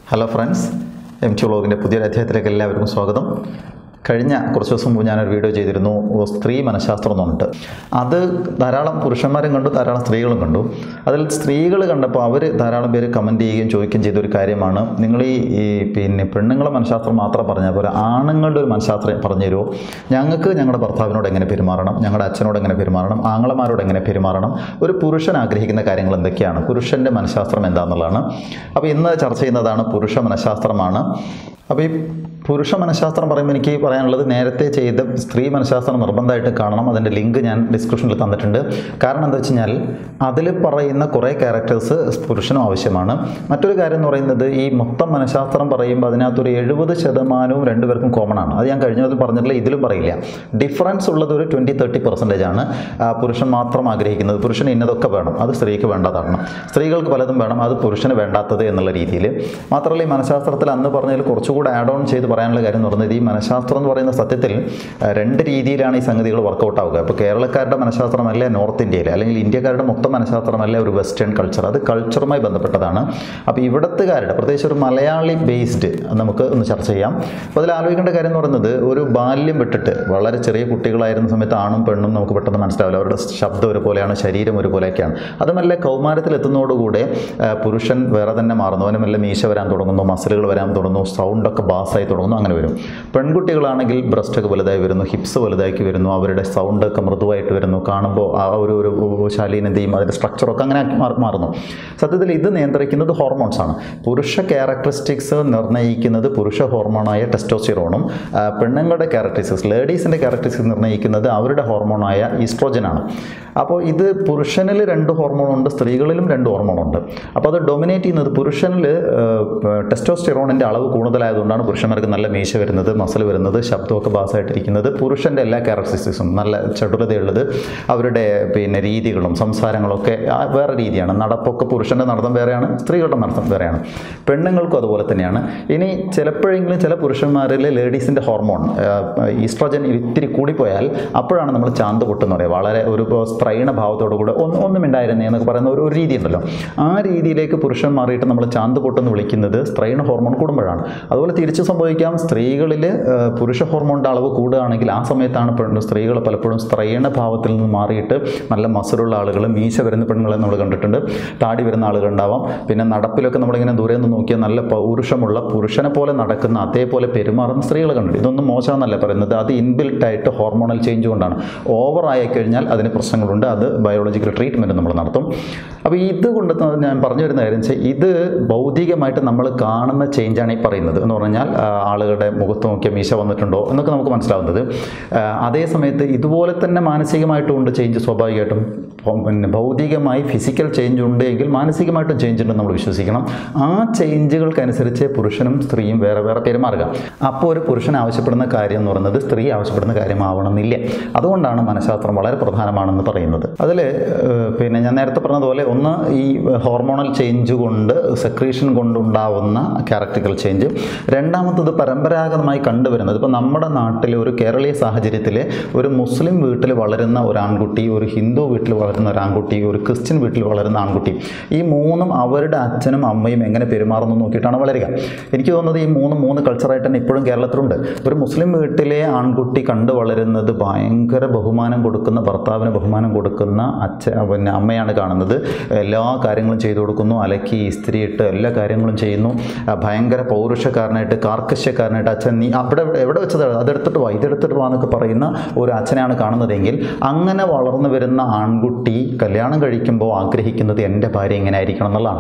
hello friends M T വ്ളോഗിൻ്റെ പുതിയൊരു അധ്യായത്തിലേക്ക് എല്ലാവർക്കും സ്വാഗതം കഴിഞ്ഞ കുറച്ച് ദിവസം മുമ്പ് ഞാനൊരു വീഡിയോ ചെയ്തിരുന്നു ഓ, സ്ത്രീ മനഃശാസ്ത്രം എന്ന് പറഞ്ഞിട്ട് അത് ധാരാളം പുരുഷന്മാരും കണ്ടു ധാരാളം സ്ത്രീകളും കണ്ടു അതിൽ സ്ത്രീകൾ കണ്ടപ്പോൾ അവർ ധാരാളം പേര് കമൻറ്റ് ചെയ്യുകയും ചോദിക്കുകയും ചെയ്ത ഒരു കാര്യമാണ് നിങ്ങൾ ഈ ഈ പിന്നെ പെണ്ണുങ്ങളെ മനഃശാസ്ത്രം മാത്രം പറഞ്ഞാൽ പോലെ ആണുങ്ങളുടെ ഒരു മനഃശാസ്ത്രം പറഞ്ഞു തരുമോ ഞങ്ങൾക്ക് ഞങ്ങളുടെ ഭർത്താവിനോട് എങ്ങനെ പെരുമാറണം ഞങ്ങളുടെ അച്ഛനോട് എങ്ങനെ പെരുമാറണം ആങ്ങളമാരോട് എങ്ങനെ പെരുമാറണം ഒരു പുരുഷൻ ആഗ്രഹിക്കുന്ന കാര്യങ്ങൾ എന്തൊക്കെയാണ് പുരുഷൻ്റെ മനഃശാസ്ത്രം എന്താണെന്നുള്ളതാണ് അപ്പോൾ ഇന്ന് ചർച്ച ചെയ്യുന്നതാണ് പുരുഷ മനഃശാസ്ത്രമാണ് അപ്പോൾ ഈ പുരുഷ മനഃശാസ്ത്രം പറയുമ്പോൾ എനിക്ക് പറയാനുള്ളത് നേരത്തെ ചെയ്ത സ്ത്രീ മനഃശാസ്ത്രം നിർബന്ധമായിട്ട് കാണണം അതിൻ്റെ ലിങ്ക് ഞാൻ ഡിസ്ക്രിപ്ഷനിൽ തന്നിട്ടുണ്ട് കാരണം എന്താ വെച്ച് കഴിഞ്ഞാൽ അതിൽ പറയുന്ന കുറേ ക്യാരക്ടേഴ്സ് പുരുഷനും ആവശ്യമാണ് മറ്റൊരു കാര്യം എന്ന് പറയുന്നത് ഈ മൊത്തം മനഃശാസ്ത്രം പറയുമ്പോൾ അതിനകത്തൊരു എഴുപത് ശതമാനവും രണ്ടുപേർക്കും കോമൺ ആണ് അത് ഞാൻ കഴിഞ്ഞതിൽ പറഞ്ഞിട്ടില്ല ഇതിലും പറയില്ല ഡിഫറൻസ് ഉള്ളത് ഒരു ട്വൻറ്റി തേർട്ടി പെർസെൻറ്റേജ് ആണ് ആ, പുരുഷൻ മാത്രം ആഗ്രഹിക്കുന്നത് പുരുഷന് ഇന്നതൊക്കെ വേണം അത് സ്ത്രീക്ക് വേണ്ടതാണ് സ്ത്രീകൾക്ക് പലതും വേണം അത് പുരുഷന് വേണ്ടാത്തത് എന്നുള്ള രീതിയിൽ മാത്രമല്ല ഈ മനഃശാസ്ത്രത്തിൽ അന്ന് പറഞ്ഞതിൽ കുറച്ചുകൂടെ ആഡ് ഓൺ ചെയ്ത് പറയാനുള്ള കാര്യം എന്ന് പറയുന്നത് ഈ മനഃശാസ്ത്രം എന്ന് പറയുന്ന സത്യത്തിൽ ആ, രണ്ട് രീതിയിലാണ് ഈ സംഗതികൾ വർക്കൗട്ട് ആവുക ഇപ്പോൾ കേരളക്കാരുടെ മനഃശാസ്ത്രമല്ല നോർത്ത് ഇന്ത്യയിൽ അല്ലെങ്കിൽ ഇന്ത്യക്കാരുടെ മൊത്തം മനഃശാസ്ത്രമല്ല ഒരു വെസ്റ്റേൺ കൾച്ചർ അത് കൾച്ചറുമായി ബന്ധപ്പെട്ടതാണ് അപ്പോൾ ഇവിടത്തുകാരുടെ പ്രത്യേകിച്ച് ഒരു മലയാളി ബേസ്ഡ് നമുക്ക് ഒന്ന് ചർച്ച ചെയ്യാം അപ്പോൾ അതിൽ ആലോചിക്കേണ്ട കാര്യം എന്ന് പറയുന്നത് ഒരു ബാല്യം വിട്ടിട്ട് വളരെ ചെറിയ കുട്ടികളായിരുന്ന സമയത്ത് ആണും പെണ്ണും നമുക്ക് പെട്ടെന്ന് മനസ്സിലാവില്ല അവരുടെ ശബ്ദം ഒരുപോലെയാണ് ശരീരം ഒരുപോലെയൊക്കെയാണ് അത് മെല്ലെ കൗമാരത്തിൽ എത്തുന്നതോടുകൂടെ ആ, പുരുഷൻ വേറെ തന്നെ മാറുന്നു അവന് മെല്ലെ മീശ വരാൻ തുടങ്ങുന്നു മസിലുകൾ വരാൻ തുടങ്ങുന്നു സൗണ്ടൊക്കെ ബാസായി തുടങ്ങുന്നു അങ്ങനെ വരും പെൺകുട്ടികളാണെങ്കിൽ ബ്രസ്റ്റൊക്കെ വലുതായി വരുന്നു ഹിപ്സ് വലുതാക്കി വരുന്നു അവരുടെ സൗണ്ടൊക്കെ മൃദുവായിട്ട് വരുന്നു കാണുമ്പോൾ ആ ഒരു ഒരു ശാലീനതയും അതിൻ്റെ സ്ട്രക്ചറൊക്കെ അങ്ങനെ ആക്കി മാറി- മാറുന്നു സത്യത്തിൽ ഇത് നിയന്ത്രിക്കുന്നത് ഹോർമോൺസ് ആണ് പുരുഷ ക്യാരക്ടറിസ്റ്റിക്സ് നിർണ്ണയിക്കുന്നത് പുരുഷ ഹോർമോണായ ടെസ്റ്റോസ്റ്റിറോണും ആ, പെണ്ണുങ്ങളുടെ ക്യാരക്ടറിസ്റ്റിക്സ് ലേഡീസിൻ്റെ ക്യാരക്ടറിസ്റ്റിക്സ് നിർണ്ണയിക്കുന്നത് അവരുടെ ഹോർമോണായ ഈസ്ട്രോജനാണ് അപ്പോൾ ഇത് പുരുഷനിൽ രണ്ട് ഹോർമോണുണ്ട് സ്ത്രീകളിലും രണ്ട് ഹോർമോണുണ്ട് അപ്പോൾ അത് ഡൊമിനേറ്റ് ചെയ്യുന്നത് പുരുഷനിൽ ടെസ്റ്റോസ്റ്റിറോണിൻ്റെ അളവ് കൂടുതലായതുകൊണ്ടാണ് പുരുഷന്മാർക്ക് നല്ല മീശ വരുന്നത് മസിൽ വരുന്നത് ശബ്ദമൊക്കെ ബാസായിട്ടിരിക്കുന്നത് പുരുഷൻ്റെ എല്ലാ ക്യാരക്ടറിസ്റ്റിക്സും നല്ല ചടുലതയുള്ളത് അവരുടെ പിന്നെ രീതികളും സംസാരങ്ങളൊക്കെ ആ വേറെ രീതിയാണ് നടപ്പൊക്കെ പുരുഷൻ്റെ നടത്തം വേറെയാണ് സ്ത്രീകളുടെ നടത്തം വേറെയാണ് പെണ്ണുങ്ങൾക്കും അതുപോലെ തന്നെയാണ് ഇനി ചിലപ്പോഴെങ്കിലും ചില പുരുഷന്മാരിൽ ലേഡീസിൻ്റെ ഹോർമോൺ ഈസ്ട്രോജൻ ഇത്തിരി കൂടിപ്പോയാൽ അപ്പോഴാണ് നമ്മൾ ചാന്ത് പൊട്ടെന്ന് പറയുക വളരെ ഒരു സ്ത്രൈണ ഭാവത്തോടു കൂടെ ഒന്ന് ഒന്നും ഉണ്ടായിരുന്നേ എന്നൊക്കെ പറയുന്ന ഒരു ഒരു രീതി ഉണ്ടല്ലോ ആ രീതിയിലേക്ക് പുരുഷൻ മാറിയിട്ട് നമ്മൾ ചാന്ത് പൊട്ടെന്ന് വിളിക്കുന്നത് സ്ത്രൈണ ഹോർമോൺ കൂടുമ്പോഴാണ് അതുപോലെ തിരിച്ച് സംഭവിക്കാം സ്ത്രീകളിൽ പുരുഷ ഹോർമോണിൻ്റെ അളവ് കൂടുകയാണെങ്കിൽ ആ സമയത്താണ് പെണ്ണ് സ്ത്രീകൾ പലപ്പോഴും സ്ത്രൈണ ഭാവത്തിൽ നിന്ന് മാറിയിട്ട് നല്ല മസിലുള്ള ആളുകൾ മീശ വരുന്ന പെണ്ണുങ്ങളെ നമ്മൾ കണ്ടിട്ടുണ്ട് താടി വരുന്ന ആളുകൾ ഉണ്ടാവാം പിന്നെ നടപ്പിലൊക്കെ നമ്മളിങ്ങനെ ദൂരെ നിന്ന് നോക്കിയാൽ നല്ല പൗരുഷമുള്ള പുരുഷനെ പോലെ നടക്കുന്ന അതേപോലെ പെരുമാറുന്ന സ്ത്രീകൾ കണ്ടിട്ടുണ്ട് ഇതൊന്നും മോശമെന്നല്ല പറയുന്നത് അത് ഇൻബിൽട്ട് ആയിട്ട് ഹോർമോണൽ ചേഞ്ച് കൊണ്ടാണ് ഓവർ ആയി കഴിഞ്ഞാൽ അതിന് പ്രശ്നങ്ങളുണ്ട് അത് ബയോളജിക്കൽ ട്രീറ്റ്മെൻറ്റ് നമ്മൾ നടത്തും അപ്പോൾ ഇത് കൊണ്ട് ത- ഞാൻ പറഞ്ഞു വരുന്ന കാര്യം വെച്ചാൽ ഇത് ഭൗതികമായിട്ട് നമ്മൾ കാണുന്ന ചേഞ്ചാണ് ഈ പറയുന്നത് എന്ന് പറഞ്ഞാൽ ആ, ആളുകളുടെ മുഖത്ത് നോക്കിയ മീശ വന്നിട്ടുണ്ടോ എന്നൊക്കെ നമുക്ക് മനസ്സിലാവുന്നത് ആ, അതേ സമയത്ത് ഇതുപോലെ തന്നെ മാനസികമായിട്ടും ഉണ്ട് ചേഞ്ച് സ്വാഭാവികമായിട്ടും ഭൗ- പിന്നെ ഭൗതികമായി ഫിസിക്കൽ ചേഞ്ച് ഉണ്ട് എങ്കിൽ മാനസികമായിട്ടും ചേഞ്ച് ഉണ്ടെന്ന് നമ്മൾ വിശ്വസിക്കണം ആ ചേഞ്ചുകൾക്കനുസരിച്ച് പുരുഷനും സ്ത്രീയും വേറെ വേറെ പെരുമാറുക അപ്പോൾ ഒരു പുരുഷൻ ആവശ്യപ്പെടുന്ന കാര്യം എന്ന് പറയുന്നത് സ്ത്രീ ആവശ്യപ്പെടുന്ന കാര്യമാവണമെന്നില്ല അതുകൊണ്ടാണ് മനഃശാസ്ത്രം വളരെ പ്രധാനമാണെന്ന് പറയുന്നത് അതിൽ പിന്നെ ഞാൻ നേരത്തെ പറഞ്ഞതുപോലെ ഒന്ന് ഈ ഹോർമോണൽ ചേഞ്ച് കൊണ്ട് സെക്രീഷൻ കൊണ്ടുണ്ടാവുന്ന ക്യാരക്ടറിക്കൽ ചേഞ്ച് രണ്ടാമത്തത് പരമ്പരാഗതമായി കണ്ടുവരുന്നത് ഇപ്പോൾ നമ്മുടെ നാട്ടിലെ ഒരു കേരളീയ സാഹചര്യത്തിൽ ഒരു മുസ്ലിം വീട്ടിൽ വളരുന്ന ഒരു ആൺകുട്ടി ഒരു ഹിന്ദു വീട്ടിൽ വളരുന്ന ഒരു ആൺകുട്ടി ഒരു ക്രിസ്ത്യൻ വീട്ടിൽ വളരുന്ന ആൺകുട്ടി ഈ മൂന്നും അവരുടെ അച്ഛനും അമ്മയും എങ്ങനെ പെരുമാറുന്നു നോക്കിയിട്ടാണ് വളരുക എനിക്ക് തോന്നുന്നത് ഈ മൂന്ന് മൂന്ന് കൾച്ചറായിട്ട് തന്നെ ഇപ്പോഴും കേരളത്തിലുണ്ട് ഒരു മുസ്ലിം വീട്ടിലെ ആൺകുട്ടി കണ്ടു വളരുന്നത് ഭയങ്കര ബഹുമാനം കൊടുക്കുന്ന ഭർത്താവിന് ബഹുമാനം കൊടുക്കുന്ന അച്ഛ പിന്നെ അമ്മയാണ് കാണുന്നത് എല്ലാ കാര്യങ്ങളും ചെയ്തു കൊടുക്കുന്നു അലക്കി ഇസ്ത്രിയിട്ട് എല്ലാ കാര്യങ്ങളും ചെയ്യുന്നു ആ, ഭയങ്കര പൗരുഷക്കാരനായിട്ട് കാർക്കശ്യക്കാരനായിട്ട് അച്ഛൻ നീ അവിടെ എവിടെ വെച്ചത് അതെടുത്തിട്ട് വാ ഇതെടുത്തിട്ട് വാ എന്നൊക്കെ പറയുന്ന ഒരു അച്ഛനെയാണ് കാണുന്നതെങ്കിൽ അങ്ങനെ വളർന്നു വരുന്ന ആൺകുട്ടി കല്യാണം കഴിക്കുമ്പോൾ ആഗ്രഹിക്കുന്നത് എൻ്റെ ഭാര്യ ഇങ്ങനെ ആയിരിക്കണം എന്നുള്ളതാണ്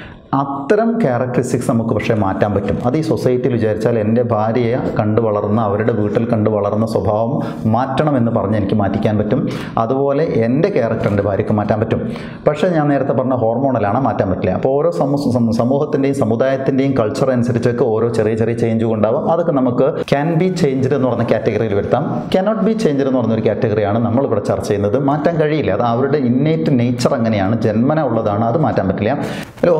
അത്തരം ക്യാരക്ടറിസ്റ്റിക്സ് നമുക്ക് പക്ഷേ മാറ്റാൻ പറ്റും അത് ഈ സൊസൈറ്റിയിൽ വിചാരിച്ചാൽ എൻ്റെ ഭാര്യയെ കണ്ടു വളർന്ന അവരുടെ വീട്ടിൽ കണ്ടു വളർന്ന സ്വഭാവം മാറ്റണമെന്ന് പറഞ്ഞ് എനിക്ക് മാറ്റിക്കാൻ പറ്റും അതുപോലെ എൻ്റെ ക്യാരക്ടർ എൻ്റെ ഭാര്യയ്ക്ക് മാറ്റാൻ പറ്റും പക്ഷേ ഞാൻ നേരത്തെ പറഞ്ഞ ഹോർമോണലാണ് മാറ്റാൻ പറ്റില്ല അപ്പോൾ ഓരോ സമൂ- സമൂ- സമൂഹത്തിൻ്റെയും സമുദായത്തിൻ്റെയും കൾച്ചർ അനുസരിച്ചൊക്കെ ഓരോ ചെറിയ ചെറിയ ചേഞ്ച് ഉണ്ടാവും അതൊക്കെ നമുക്ക് ക്യാൻ ബി ചേഞ്ച്ഡ് എന്ന് പറഞ്ഞ കാറ്റഗറിയിൽ വരുത്താം കനോട്ട് ബി ചേഞ്ച്ഡ് എന്ന് പറഞ്ഞൊരു കാറ്റഗറിയാണ് നമ്മളിവിടെ ചർച്ച ചെയ്യുന്നത് മാറ്റാൻ കഴിയില്ല അത് അവരുടെ ഇന്നേറ്റ് നേച്ചർ അങ്ങനെയാണ് ജന്മന ഉള്ളതാണ് അത് മാറ്റാൻ പറ്റില്ല അതിൽ ഒന്നാമത് എനിക്ക്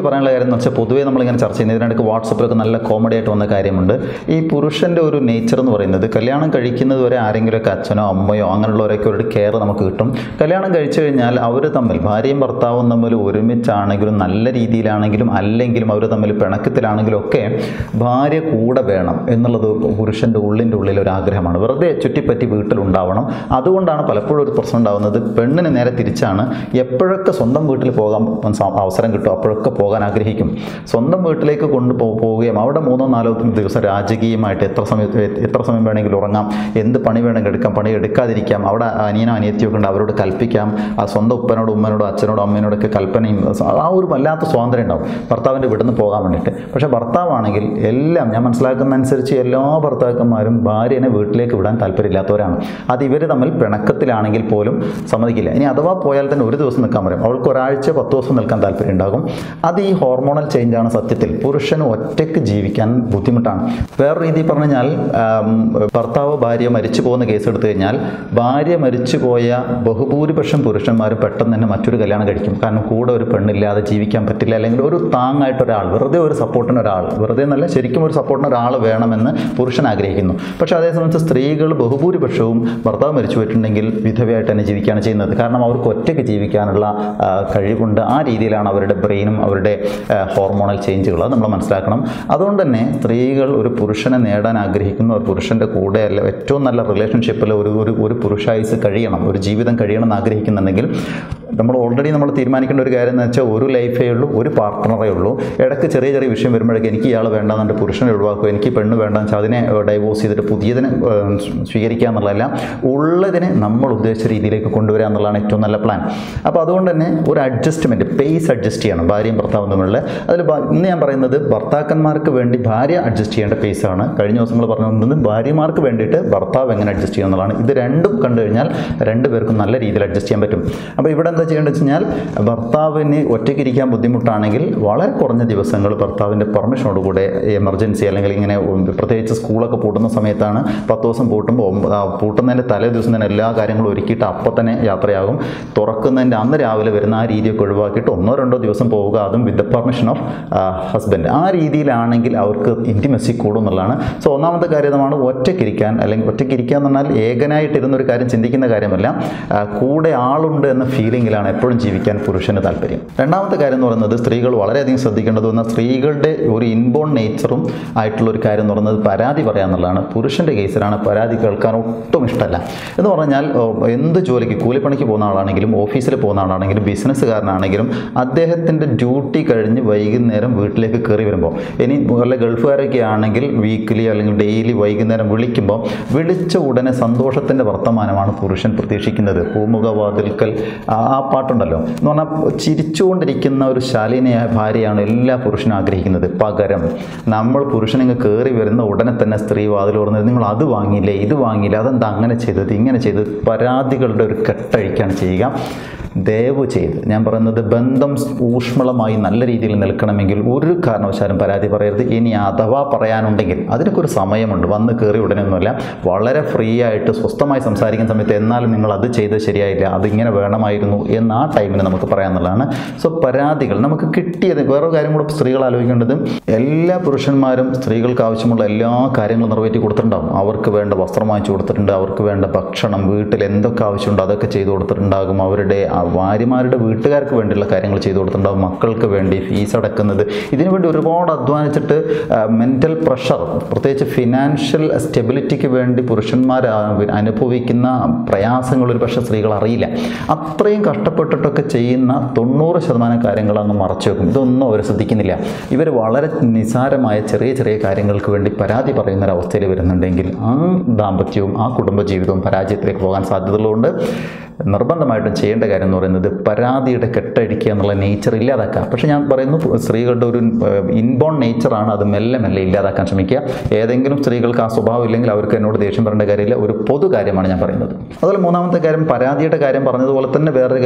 പറയാനുള്ള കാര്യം എന്ന് വെച്ചാൽ പൊതുവേ നമ്മളിങ്ങനെ ചർച്ച ചെയ്യുന്നത് ഇതിനിടയ്ക്ക് വാട്സപ്പിലൊക്കെ നല്ല കോമഡി ആയിട്ട് വന്ന കാര്യമുണ്ട് ഈ പുരുഷൻ്റെ ഒരു നേച്ചർ എന്ന് പറയുന്നത് കല്യാണം കഴിക്കുന്നത് വരെ ആരെങ്കിലുമൊക്കെ അച്ഛനോ അമ്മയോ അങ്ങനെയുള്ളവരൊക്കെ ഒരു കെയർ നമുക്ക് കിട്ടും കല്യാണം കഴിച്ചു കഴിഞ്ഞാൽ അവർ തമ്മിൽ ഭാര്യയും ഭർത്താവും തമ്മിൽ ഒരുമിച്ചാണെങ്കിലും നല്ല രീതിയിലാണെങ്കിലും അല്ലെങ്കിലും അവർ തമ്മിൽ പിണക്കത്തിലാണെങ്കിലും ഒക്കെ ഭാര്യ കൂടെ വേണം എന്നുള്ളത് പുരുഷൻ്റെ ഉള്ളിൻ്റെ ഉള്ളിൽ ഒരു ആഗ്രഹമാണ് വെറുതെ ചുറ്റിപ്പറ്റി വീട്ടിലുണ്ടാവണം അതുകൊണ്ടാണ് പലപ്പോഴും ഒരു പ്രശ്നം ഉണ്ടാകുന്നത് പെണ്ണിന് നേരെ തിരിച്ചാണ് എപ്പോഴൊക്കെ സ്വന്തം വീട്ടിൽ പോകാൻ സ- അവസരം കിട്ടും അപ്പോഴൊക്കെ പോകാൻ ആഗ്രഹിക്കും സ്വന്തം വീട്ടിലേക്ക് കൊണ്ടു പോ- പോവുകയും അവിടെ മൂന്നോ നാലോ ദിവസം രാജകീയമായിട്ട് എത്ര സമയത്ത് എത്ര സമയം വേണമെങ്കിലും ഉറങ്ങാം എന്ത് പണി വേണമെങ്കിൽ എടുക്കാം പണി എടുക്കാതിരിക്കാം അവിടെ അനിയനോ അനിയത്തിയൊക്കെ ഉണ്ട് അവരോട് കൽപ്പിക്കാം ആ സ്വന്തം ഉപ്പനോടും ഉമ്മനോടും അച്ഛനോടും അമ്മേനോടൊക്കെ കൽപ്പനയും ആ ഒരു വല്ലാത്ത സ്വാതന്ത്ര്യം ഉണ്ടാവും ഭർത്താവിൻ്റെ വീട്ടിൽ നിന്ന് പോകാൻ വേണ്ടിയിട്ട് പക്ഷേ ഭർത്താവാണെങ്കിൽ എല്ലാം ഞാൻ മനസ്സിലാക്കുന്ന അനുസരിച്ച് എല്ലാ ഭർത്താക്കന്മാരും ഭാര്യനെ വീട്ടിലേക്ക് വിടാൻ താല്പര്യമില്ലാത്തവരാണ് അത് ഇവർ തമ്മിൽ പിണക്കത്തിലാണെങ്കിൽ പോലും സമ്മതിക്കില്ല ഇനി അഥവാ പോയാൽ തന്നെ ഒരു ദിവസം നിൽക്കാൻ പറയും അവൾക്ക് ഒരാഴ്ച പത്ത് ദിവസം നിൽക്കാൻ താല്പര്യം ഉണ്ടാകും അത് ഈ ഹോർമോണൽ ചേഞ്ചാണ് സത്യത്തിൽ പുരുഷന് ഒറ്റയ്ക്ക് ജീവിക്കാൻ ബുദ്ധിമുട്ടാണ് വേറെ രീതിയിൽ പറഞ്ഞു കഴിഞ്ഞാൽ ആം, ഭർത്താവ് ഭാര്യ മരിച്ചു പോകുന്ന കേസ് എടുത്തു കഴിഞ്ഞാൽ ഭാര്യ മരിച്ചു പോയ ബഹുഭൂരിപക്ഷം പുരുഷന്മാരും പെട്ടെന്ന് തന്നെ മറ്റൊരു കല്യാണം കഴിക്കും കാരണം കൂടെ ഒരു പെണ്ണില്ലാതെ ജീവിക്കാൻ പറ്റില്ല അല്ലെങ്കിൽ ഒരു താങ്ങായിട്ട് ഒരാൾ വെറുതെ ഒരു സപ്പോർട്ടിന് ഒരാൾ വെറുതെ എന്നല്ല ശരിക്കും ഒരു സപ്പോർട്ടിന് ഒരാൾ വേണമെന്ന് പുരുഷൻ ആഗ്രഹിക്കുന്നു പക്ഷേ അതേ സമയത്ത് സ്ത്രീകൾ ബഹുഭൂരിപക്ഷവും ഭർത്താവ് മരിച്ചു പോയിട്ടുണ്ടെങ്കിൽ വിധവയായിട്ട് തന്നെ ജീവിക്കുകയാണ് ചെയ്യുന്നത് കാരണം അവർക്ക് ഒറ്റയ്ക്ക് ജീവിക്കാനുള്ള ആ, കഴിവുണ്ട് ആ രീതിയിലാണ് അവരുടെ ബ്രെയിനും അവരുടെ ആ, ഹോർമോണൽ ചേഞ്ചുകൾ അത് നമ്മൾ മനസ്സിലാക്കണം അതുകൊണ്ട് തന്നെ സ്ത്രീകൾ ഒരു പുരുഷനെ നേടാൻ ആഗ്രഹിക്കുന്ന ഒരു പുരുഷൻ്റെ കൂടെ അല്ല ഏറ്റവും നല്ല റിലേഷൻഷിപ്പിൽ ഒരു ഒരു ഒരു പുരുഷായുസ് കഴിയണം ഒരു ജീവിതം കഴിയണം എന്ന് ആഗ്രഹിക്കുന്നുണ്ടെങ്കിൽ നമ്മൾ ഓൾറെഡി നമ്മൾ തീരുമാനിക്കേണ്ട ഒരു കാര്യം എന്ന് വെച്ചാൽ ഒരു ലൈഫേ ഉള്ളൂ ഒരു പാർട്ട്ണറേ ഉള്ളൂ ഇടയ്ക്ക് ചെറിയ ചെറിയ വിഷയം വരുമ്പോഴേക്ക് എനിക്ക് ഇയാൾ വേണ്ടെന്നുണ്ട് പുരുഷനെ ഒഴിവാക്കുക എനിക്ക് പെണ്ണ് വേണ്ടെന്ന് വെച്ചാൽ അതിനെ ഡൈവോഴ്സ് ചെയ്തിട്ട് പുതിയതിനെ ഏഹ്, സ്വീകരിക്കുക എന്നുള്ളതല്ല ഉള്ളതിനെ നമ്മൾ ഉദ്ദേശിച്ച രീതിയിലേക്ക് കൊണ്ടുവരിക എന്നുള്ളതാണ് ഏറ്റവും നല്ല പ്ലാൻ അപ്പോൾ അതുകൊണ്ട് തന്നെ ഒരു അഡ്ജസ്റ്റ്മെൻറ്റ് പേസ് അഡ്ജസ്റ്റ് ചെയ്യണം ഭാര്യയും ഭർത്താവും തമ്മിലുള്ള അതിൽ ഭ- ഇന്ന് ഞാൻ പറയുന്നത് ഭർത്താക്കന്മാർക്ക് വേണ്ടി ഭാര്യ അഡ്ജസ്റ്റ് ചെയ്യേണ്ട പേസാണ് കഴിഞ്ഞ ദിവസങ്ങൾ പറഞ്ഞു വന്നത് ഭാര്യമാർക്ക് വേണ്ടിയിട്ട് ഭർത്താവ് എങ്ങനെ അഡ്ജസ്റ്റ് ചെയ്യുക എന്നുള്ളതാണ് ഇത് രണ്ടും കണ്ടു കഴിഞ്ഞാൽ രണ്ട് പേർക്കും നല്ല രീതിയിൽ അഡ്ജസ്റ്റ് ചെയ്യാൻ പറ്റും അപ്പോൾ ഇവിടെ എന്താ ചെയ്യേണ്ടത് വെച്ച് കഴിഞ്ഞാൽ ഭർത്താവിന് ഒറ്റയ്ക്ക് ഇരിക്കാൻ ബുദ്ധിമുട്ടാണെങ്കിൽ വളരെ കുറഞ്ഞ ദിവസങ്ങൾ ഭർത്താവിൻ്റെ പെർമിഷനോടുകൂടെ എമർജൻസി അല്ലെങ്കിൽ ഇങ്ങനെ ഉം, പ്രത്യേകിച്ച് സ്കൂളൊക്കെ പൂട്ടുന്ന സമയത്താണ് പത്ത് ദിവസം പൂട്ടുമ്പോൾ ഒമ്പ- ആ, പൂട്ടുന്നതിൻ്റെ തലേ ദിവസം തന്നെ എല്ലാ കാര്യങ്ങളും ഒരുക്കിയിട്ട് അപ്പം തന്നെ യാത്രയാകും തുറക്കുന്നതിൻ്റെ അന്ന് രാവിലെ വരുന്ന ആ രീതിയൊക്കെ ഒഴിവാക്കിയിട്ട് ഒന്നോ രണ്ടോ ദിവസം പോവുക അതും with the permission of husband ആ രീതിയിലാണെങ്കിൽ അവർക്ക് ഇൻറ്റിമസി കൂടും എന്നുള്ളതാണ് സോ ഒന്നാമത്തെ കാര്യമാണ് ഒറ്റയ്ക്കിരിക്കാൻ അല്ലെങ്കിൽ ഒറ്റയ്ക്കിരിക്കുക എന്ന് പറഞ്ഞാൽ ഏകനായിട്ടിരുന്ന ഒരു കാര്യം ചിന്തിക്കുന്ന കാര്യമല്ല ആ, കൂടെ ആളുണ്ട് എന്ന ഫീലിംഗിലാണ് എപ്പോഴും ജീവിക്കാൻ പുരുഷന് താല്പര്യം രണ്ടാമത്തെ കാര്യം എന്ന് പറയുന്നത് സ്ത്രീകൾ വളരെയധികം ശ്രദ്ധിക്കേണ്ടത് എന്നാൽ സ്ത്രീകളുടെ ഒരു ഇൻബോൺ നേച്ചറും ആയിട്ടുള്ള ഒരു കാര്യം എന്ന് പറയുന്നത് പരാതി പറയാന്നുള്ളതാണ് പുരുഷൻ്റെ കേസിലാണ് പരാതി കേൾക്കാൻ ഒട്ടും ഇഷ്ടമല്ല എന്ന് പറഞ്ഞാൽ ഓ, എന്ത് ജോലിക്ക് കൂലിപ്പണിക്ക് പോകുന്ന ആളാണെങ്കിലും ഓഫീസിൽ പോകുന്ന ആളാണെങ്കിലും ബിസിനസ്സുകാരനാണെങ്കിലും അദ്ദേഹത്തിൻ്റെ ഡ്യൂട്ടി കഴിഞ്ഞ് വൈകുന്നേരം വീട്ടിലേക്ക് കയറി വരുമ്പോൾ ഇനി വല്ല ഗൾഫുകാരൊക്കെ ആണെങ്കിൽ വീക്കിലി അല്ലെങ്കിൽ ഡെയിലി വൈകുന്നേരം വിളിക്കുമ്പോൾ വിളിച്ച ഉടനെ സന്തോഷത്തിൻ്റെ വർത്തമാനമാണ് പുരുഷൻ പ്രതീക്ഷിക്കുന്നത് പൂമുഖവാതിൽക്കൽ ആ ആ പാട്ടുണ്ടല്ലോ എന്ന് പറഞ്ഞാൽ ചിരിച്ചുകൊണ്ടിരിക്കുന്ന ഒരു ശാലീനയായ ഭാര്യയാണ് എല്ലാ പുരുഷനും ആഗ്രഹിക്കുന്നത് പകരം നമ്മൾ പുരുഷനിങ്ങ് കയറി വരുന്ന ഉടനെ തന്നെ സ്ത്രീ വാതിൽ തുറന്നത് നിങ്ങൾ അത് വാങ്ങിയില്ലേ ഇത് വാങ്ങിയില്ല അതെന്താ അങ്ങനെ ചെയ്തത് ഇങ്ങനെ ചെയ്തത് പരാതികളുടെ ഒരു കെട്ടഴിക്കാണ് ചെയ്യുക ദയവ് ചെയ്ത് ഞാൻ പറയുന്നത് ബന്ധം ഊഷ്മളമായി നല്ല രീതിയിൽ നിൽക്കണമെങ്കിൽ ഒരു കാരണവശാലും പരാതി പറയരുത് ഇനി അഥവാ പറയാനുണ്ടെങ്കിൽ അതിനൊക്കെ ഒരു സമയമുണ്ട് വന്ന് കയറി ഉടനെയൊന്നുമല്ല വളരെ ഫ്രീ ആയിട്ട് സ്വസ്ഥമായി സംസാരിക്കുന്ന സമയത്ത് എന്നാലും നിങ്ങൾ അത് ചെയ്ത് ശരിയായില്ല അതിങ്ങനെ വേണമായിരുന്നു എന്ന് ആ ടൈമിന് നമുക്ക് പറയാമെന്നുള്ളതാണ് സോ പരാതികൾ നമുക്ക് കിട്ടിയത് വേറൊരു കാര്യം കൂടെ സ്ത്രീകൾ ആലോചിക്കേണ്ടത് എല്ലാ പുരുഷന്മാരും സ്ത്രീകൾക്ക് ആവശ്യമുള്ള എല്ലാ കാര്യങ്ങളും നിറവേറ്റി കൊടുത്തിട്ടുണ്ടാവും അവർക്ക് വേണ്ട വസ്ത്രം വാങ്ങിച്ചു കൊടുത്തിട്ടുണ്ട് അവർക്ക് വേണ്ട ഭക്ഷണം വീട്ടിൽ എന്തൊക്കെ ആവശ്യമുണ്ടോ അതൊക്കെ ചെയ്തു കൊടുത്തിട്ടുണ്ടാകും അവരുടെ ആ ഭാര്യമാരുടെ വീട്ടുകാർക്ക് വേണ്ടിയുള്ള കാര്യങ്ങൾ ചെയ്തു കൊടുത്തിട്ടുണ്ടാകും മക്കൾക്ക് വേണ്ടി ഫീസ് അടക്കുന്നത് ഇതിനു വേണ്ടി ഒരുപാട് അധ്വാനിച്ചിട്ട് മെൻ്റൽ പ്രഷർ പ്രത്യേകിച്ച് ഫിനാൻഷ്യൽ സ്റ്റെബിലിറ്റിക്ക് വേണ്ടി പുരുഷന്മാർ ആ, അനുഭവിക്കുന്ന പ്രയാസങ്ങൾ ഒരു പക്ഷേ സ്ത്രീകൾ അറിയില്ല അത്രയും കഷ്ടപ്പെട്ടിട്ടൊക്കെ ചെയ്യുന്ന തൊണ്ണൂറ് ശതമാനം കാര്യങ്ങൾ അങ്ങ് മറച്ചു വെക്കും ഇതൊന്നും അവർ ശ്രദ്ധിക്കുന്നില്ല ഇവർ വളരെ നിസാരമായ ചെറിയ ചെറിയ കാര്യങ്ങൾക്ക് വേണ്ടി പരാതി പറയുന്ന ഒരു അവസ്ഥയിൽ വരുന്നുണ്ടെങ്കിൽ ആ ദാമ്പത്യവും ആ കുടുംബജീവിതവും പരാജയത്തിലേക്ക് പോകാൻ സാധ്യതകളുണ്ട് നിർബന്ധമായിട്ടും ചെയ്യേണ്ട കാര്യം എന്ന് പറയുന്നത് പരാതിയുടെ കെട്ടഴിക്കുക എന്നുള്ള നേച്ചർ ഇല്ലാതാക്കുക പക്ഷേ ഞാൻ പറയുന്നു സ്ത്രീകളുടെ ഒരു ഇൻബോൺ നേച്ചറാണ് അത് മെല്ലെ മെല്ലെ ഇല്ലാതാക്കാൻ ശ്രമിക്കുക ഏതെങ്കിലും സ്ത്രീകൾക്ക് ആ സ്വഭാവം ഇല്ലെങ്കിൽ അവർക്ക് എന്നോട് ദേഷ്യം പറയേണ്ട കാര്യമില്ല ഒരു പൊതു കാര്യമാണ് ഞാൻ പറയുന്നത് അതുപോലെ മൂന്നാമത്തെ കാര്യം പരാതിയുടെ കാര്യം പറഞ്ഞതുപോലെ തന്നെ വേറൊരു കാര്യം